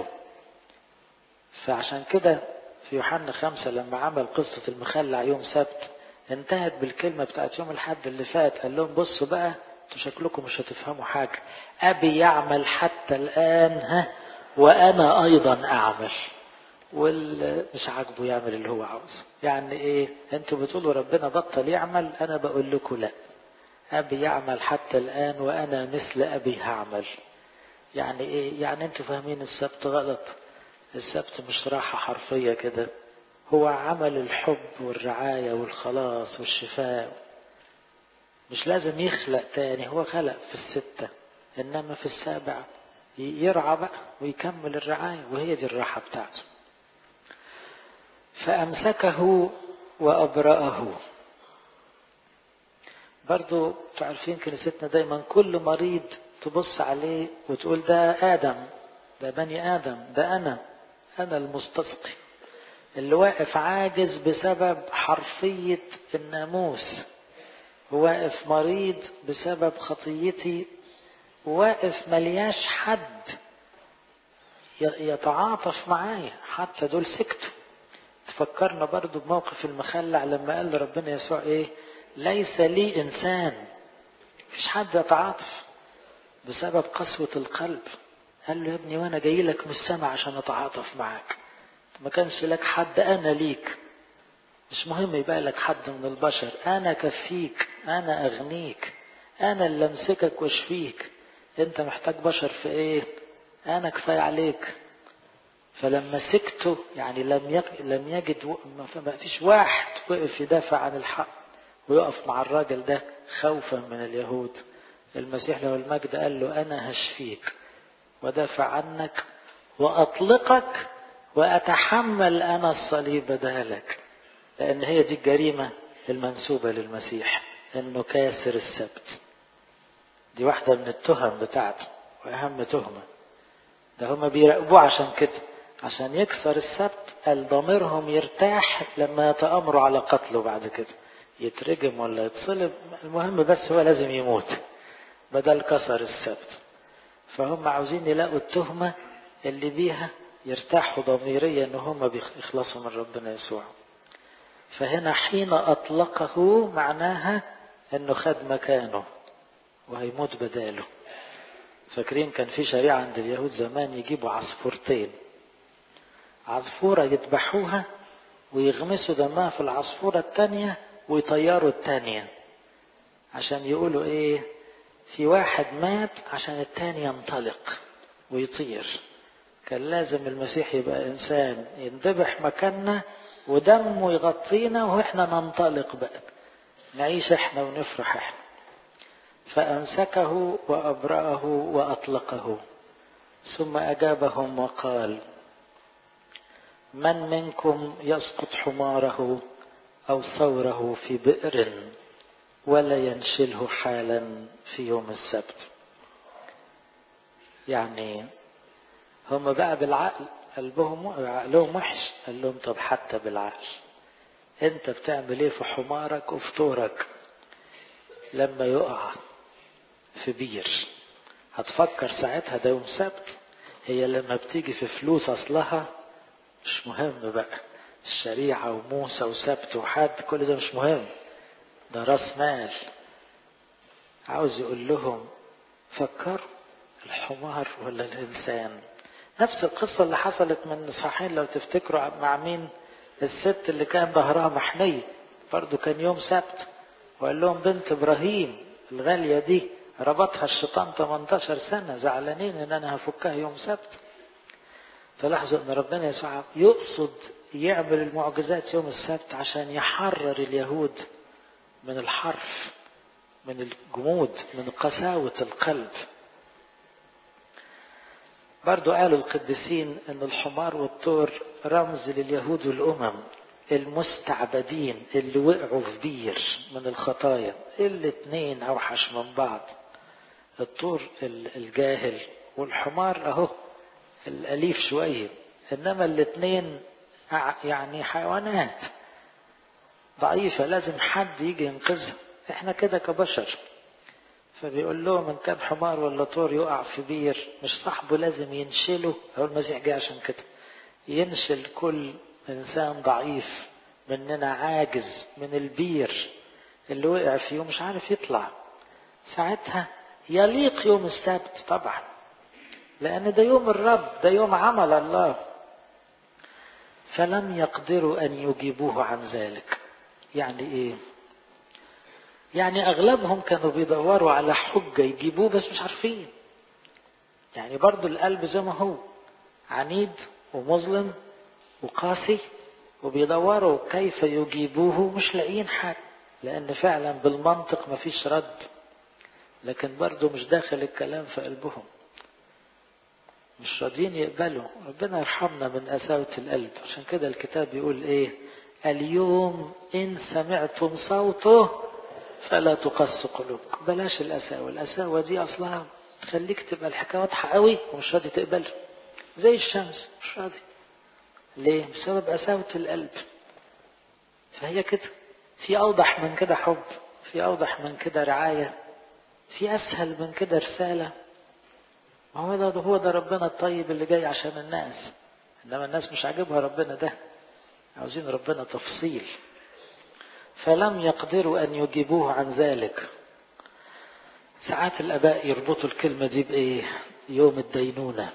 فعشان كده في يوحنا خمسة لما عمل قصة المخلع يوم سبت انتهت بالكلمة بتاعت يوم الحد اللي فات قال لهم بصوا بقى انتوا شكلكم مش هتفهموا حاجة أبي يعمل حتى الآن ها وأنا أيضا أعمل واللي مش عاجبه يعمل اللي هو عاوزه يعني ايه انتوا بتقولوا ربنا بطل يعمل انا بقول لكم لا ابي يعمل حتى الان وانا مثل ابي هعمل يعني ايه يعني انتوا فاهمين السبت غلط السبت مش راحة حرفية كده هو عمل الحب والرعاية والخلاص والشفاء مش لازم يخلق تاني هو خلق في الستة انما في السابع يرعى بقى ويكمل الرعاية وهي دي الراحة بتاعته فأمسكه وأبرأه برضو تعرفين كنيستنا دايما كل مريض تبص عليه وتقول ده آدم ده بني آدم ده أنا أنا المستسقي اللي واقف عاجز بسبب حرفية الناموس واقف مريض بسبب خطيتي واقف ملياش حد يتعاطف معايا حتى دول سكتوا تفكرنا برضو بموقف المخلع لما قال ربنا يسوع ايه ليس لي انسان مفيش حد يتعاطف بسبب قسوة القلب قال له يا ابني وانا جاي لك من السماء عشان اتعاطف معاك ما كانش لك حد انا ليك مش مهم يبقى لك حد من البشر انا كفيك انا اغنيك انا اللي امسكك واشفيك انت محتاج بشر في ايه انا كفايه عليك فلما سكتوا يعني لم لم يجد ما فيش واحد وقف يدافع عن الحق ويقف مع الراجل ده خوفا من اليهود المسيح له المجد قال له انا هشفيك ودافع عنك واطلقك واتحمل انا الصليب بدالك لان هي دي الجريمه المنسوبه للمسيح انه كاسر السبت دي واحده من التهم بتاعته واهم تهمه ده هما بيراقبوه عشان كده عشان يكسر السبت قال ضميرهم يرتاح لما يتأمروا على قتله بعد كده يترجم ولا يتصلب المهم بس هو لازم يموت بدل كسر السبت فهم عاوزين يلاقوا التهمة اللي بيها يرتاحوا ضميريا ان هم بيخلصوا من ربنا يسوع فهنا حين اطلقه معناها انه خد مكانه وهيموت بداله فاكرين كان في شريعة عند اليهود زمان يجيبوا عصفورتين عصفورة يذبحوها ويغمسوا دمها في العصفورة التانية ويطيروا التانية عشان يقولوا ايه في واحد مات عشان التاني ينطلق ويطير كان لازم المسيح يبقى انسان ينذبح مكاننا ودمه يغطينا واحنا ننطلق بقى نعيش احنا ونفرح احنا فامسكه وابرأه واطلقه ثم اجابهم وقال من منكم يسقط حماره او ثوره في بئر ولا ينشله حالا في يوم السبت يعني هم بقى بالعقل قلبهم عقلهم وحش قال لهم طب حتى بالعقل انت بتعمل ايه في حمارك وفطورك لما يقع في بير هتفكر ساعتها ده يوم سبت هي لما بتيجي في فلوس اصلها مش مهم بقى الشريعة وموسى وسبت وحد كل ده مش مهم ده راس مال عاوز يقول لهم فكروا الحمار ولا الإنسان نفس القصة اللي حصلت من صحيحين لو تفتكروا مع مين الست اللي كان ظهرها محنية برضو كان يوم سبت وقال لهم بنت إبراهيم الغالية دي ربطها الشيطان 18 سنة زعلانين ان انا هفكها يوم سبت تلاحظوا ان ربنا يسوع يقصد يعمل المعجزات يوم السبت عشان يحرر اليهود من الحرف من الجمود من قساوة القلب برضو قالوا القديسين ان الحمار والطور رمز لليهود والامم المستعبدين اللي وقعوا في بير من الخطايا الاتنين اوحش من بعض الطور الجاهل والحمار اهو الاليف شوية انما الاتنين يعني حيوانات ضعيفة لازم حد يجي ينقذها احنا كده كبشر فبيقول لهم ان كان حمار ولا طور يقع في بير مش صاحبه لازم ينشله هو المسيح جه عشان كده ينشل كل انسان ضعيف مننا عاجز من البير اللي وقع فيه ومش عارف يطلع ساعتها يليق يوم السبت طبعا لأن ده يوم الرب ده يوم عمل الله فلم يقدروا أن يجيبوه عن ذلك يعني إيه يعني أغلبهم كانوا بيدوروا على حجة يجيبوه بس مش عارفين يعني برضو القلب زي ما هو عنيد ومظلم وقاسي وبيدوروا كيف يجيبوه مش لاقيين حاجة لأن فعلا بالمنطق مفيش رد لكن برضو مش داخل الكلام في قلبهم مش راضيين يقبلوا ربنا يرحمنا من قساوة القلب عشان كده الكتاب يقول ايه اليوم ان سمعتم صوته فلا تقص قلوبكم بلاش القساوة القساوة دي اصلها تخليك تبقى الحكاية واضحة قوي ومش راضي تقبلها زي الشمس مش راضي ليه بسبب قساوة القلب فهي كده في اوضح من كده حب في اوضح من كده رعاية في اسهل من كده رسالة ما هو ده هو ده ربنا الطيب اللي جاي عشان الناس انما الناس مش عاجبها ربنا ده عاوزين ربنا تفصيل فلم يقدروا ان يجيبوه عن ذلك ساعات الاباء يربطوا الكلمة دي بايه يوم الدينونة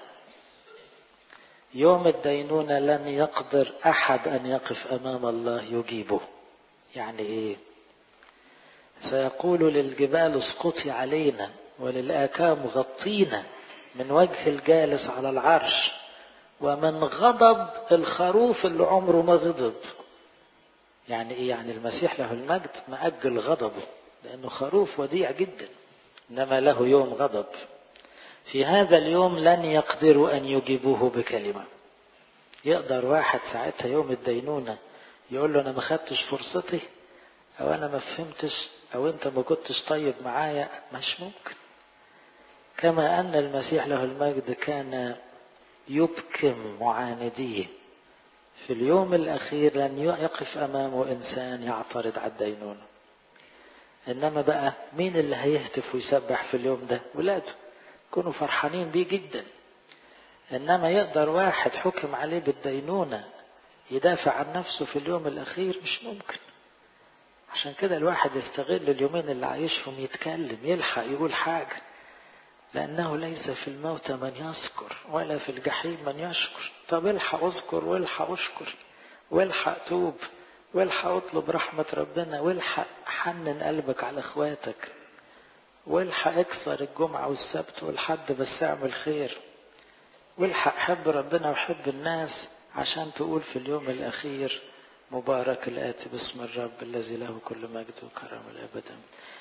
يوم الدينونة لن يقدر احد ان يقف امام الله يجيبه يعني ايه سيقول للجبال اسقطي علينا وللآكام غطينا من وجه الجالس على العرش ومن غضب الخروف اللي عمره ما غضب يعني ايه يعني المسيح له المجد مأجل غضبه لأنه خروف وديع جدا إنما له يوم غضب في هذا اليوم لن يقدروا أن يجيبوه بكلمة يقدر واحد ساعتها يوم الدينونة يقول له أنا ما خدتش فرصتي أو أنا ما فهمتش أو أنت ما كنتش طيب معايا مش ممكن كما أن المسيح له المجد كان يبكم معانديه في اليوم الأخير لن يقف أمامه إنسان يعترض على الدينونة إنما بقى مين اللي هيهتف ويسبح في اليوم ده ولاده يكونوا فرحانين بيه جدا إنما يقدر واحد حكم عليه بالدينونة يدافع عن نفسه في اليوم الأخير مش ممكن عشان كده الواحد يستغل اليومين اللي عايشهم يتكلم يلحق يقول حاجة لأنه ليس في الموت من يذكر ولا في الجحيم من يشكر طب الحق اذكر والحق اشكر والحق توب والحق اطلب رحمة ربنا والحق حنن قلبك على اخواتك والحق اكسر الجمعة والسبت والحد بس اعمل خير والحق حب ربنا وحب الناس عشان تقول في اليوم الأخير مبارك الآتي باسم الرب الذي له كل مجد وكرم الأبد